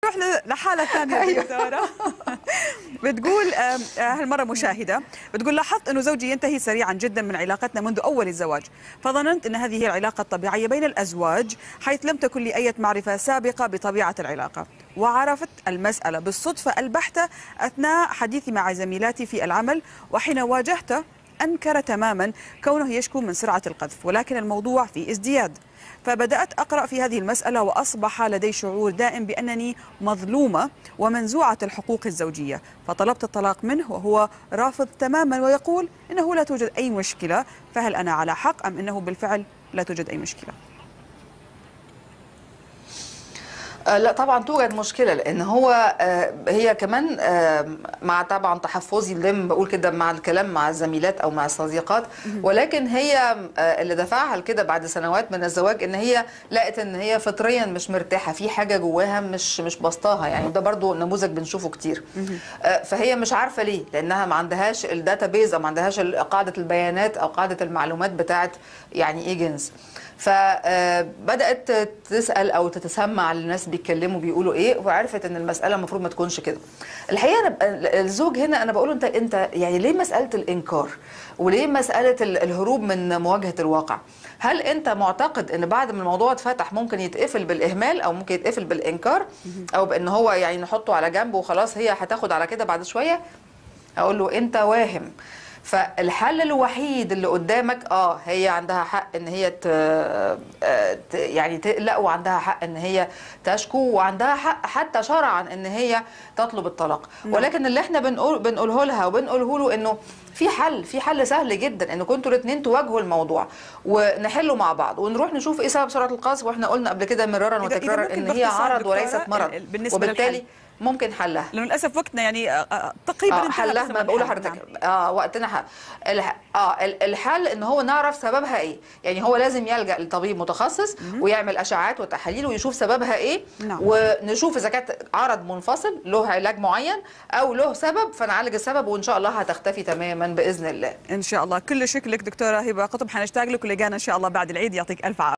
نروح ل- لحالة ثانية دكتورة بتقول آم، آه، هالمرة مشاهدة بتقول لاحظت أنه زوجي ينتهي سريعا جدا من علاقتنا منذ أول الزواج فظننت أن هذه هي العلاقة الطبيعية بين الأزواج حيث لم تكن لي أي معرفة سابقة بطبيعة العلاقة وعرفت المسألة بالصدفة البحتة أثناء حديثي مع زميلاتي في العمل وحين واجهته أنكر تماما كونه يشكو من سرعة القذف ولكن الموضوع في ازدياد فبدأت أقرأ في هذه المسألة وأصبح لدي شعور دائم بأنني مظلومة ومنزوعة الحقوق الزوجية فطلبت الطلاق منه وهو رافض تماما ويقول إنه لا توجد أي مشكلة فهل أنا على حق أم إنه بالفعل لا توجد أي مشكلة آه، لا طبعا توجد مشكله لان هو آه، هي كمان آه، مع طبعا تحفظي زي ما بقول كده مع الكلام مع الزميلات او مع الصديقات ولكن هي آه، اللي دفعها لكده بعد سنوات من الزواج ان هي لقت ان هي فطريا مش مرتاحه في حاجه جواها مش مش بسطاها يعني ده برضو نموذج بنشوفه كتير آه، فهي مش عارفه ليه لانها ما عندهاش الداتابيز او ما عندهاش ال- قاعده البيانات او قاعده المعلومات بتاعت يعني ايه جنس فبدات تسال او تتسمع الناس بيتكلموا بيقولوا ايه وعرفت ان المساله المفروض ما تكونش كده الحقيقه أنا الزوج هنا انا بقول له انت انت يعني ليه مساله الانكار وليه مساله ال- الهروب من مواجهه الواقع هل انت معتقد ان بعد ما الموضوع اتفتح ممكن يتقفل بالاهمال او ممكن يتقفل بالانكار او بان هو يعني نحطه على جنب وخلاص هي هتاخد على كده بعد شويه اقول له انت واهم فالحل الوحيد اللي قدامك اه هي عندها حق ان هي ت... آه، ت... يعني تقلق وعندها حق ان هي تشكو وعندها حق حتى شرعا ان هي تطلب الطلاق ولكن اللي احنا بنقول بنقوله لها وبنقوله له انه في حل في حل سهل جدا ان كنتوا الاثنين تواجهوا الموضوع ونحله مع بعض ونروح نشوف ايه سبب سرعه القذف واحنا قلنا قبل كده مرارا إذا- إذا وتكرارا ممكن ان هي باختصار عرض دكتورة، وليست مرض ال- ال- بالنسبة وبالتالي للحل. ممكن حلها لأنه للأسف وقتنا يعني آه، آه، تقريبا اه انتهى حلها بس ما بقول الحل. لحضرتك نعم. اه وقتنا حل الح... اه ال- الحل ان هو نعرف سببها ايه يعني هو لازم يلجا لطبيب متخصص ويعمل اشعاعات وتحاليل ويشوف سببها ايه نعم. ونشوف اذا كانت عرض منفصل له علاج معين او له سبب فنعالج السبب وان شاء الله هتختفي تماما باذن الله ان شاء الله كل شكر لك دكتوره هبه قطب حنشتاق لك ولقانا ان شاء الله بعد العيد يعطيك الف عافيه